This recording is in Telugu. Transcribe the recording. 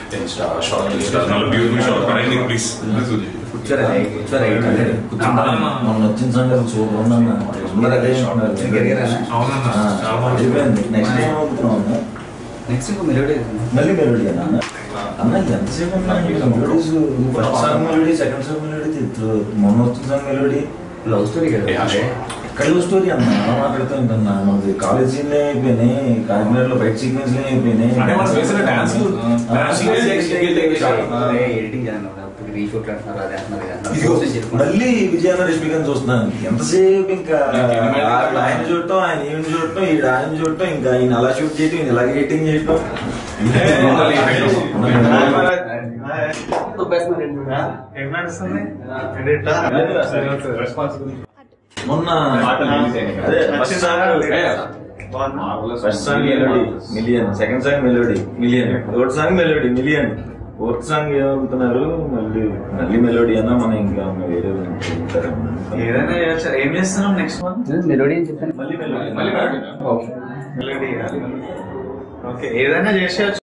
Short beautiful short current please కూర్చోరా కూర్చోరా ఇక్కడ అవునన్నా. మొన్న వచ్చిన సంగతి సూపర్ ఉందన్న అందరూ అదే అంటున్నారు. గెలిగారా? అవునన్నా ఆ, చాలా బాగుంది. అయిపోయింది నెక్స్ట్ టైం అవుతున్నాము నెక్స్ట్ ఇంకో మెలోడీ మళ్ళీ మెలోడీ అన్న అన్న ఎంతసేపు ఉన్నా melodies first song melody second song melody మొన్న వచ్చిన సాంగ్ మెలోడీ లవ్ స్టోరీ కదా Yeah, sure. ఎక్కడ లవ్ స్టోరీ అన్న అలా మాట్లాడుతూ ఉంటున్నా మనది కాలేజ్ సీన్లే అయిపోయినాయి కాకినాడలో ఫైట్ సీక్వెన్స్లే అయిపోయినాయి అంటే మన స్పెషల్ డాన్స్ డాన్స్ ఎడిటింగ్ చేయాలి రీషూట్ అంటున్నారు అదే అంటున్నారు ఇది అంటున్నారు. ఇదిగో, Process చేసుకోండి. మళ్ళీ విజయాన రష్మికని చూస్తున్నాను ఎంతసేపు ఇంకా నాకు ఆ- ఆయన చూడటం ఆయన ఈయన చూడటం ఈ ఆయన చూడటం ఇంకా ఈయన అలా షూట్ చేయటం ఈయన ఇలాగే ఎడిటింగ్ చేయటం మొన్న అదే first song first song melody million second song melody million third song melody million fourth song ఏమవుతున్నారు మళ్ళీ మళ్ళీ మెలోడీ అన్నా మనం ఇంకా వేరే ఉంటారేమో. ఏదైనా చేయొచ్చు ఏం చేస్తున్నాం నెక్స్ట్ మంత్ మెలోడీ అని చెప్పాను మళ్ళీ మెలోడీ మళ్ళీ మెలోడీ ఓకే ఏదైనా చేసేయచ్చు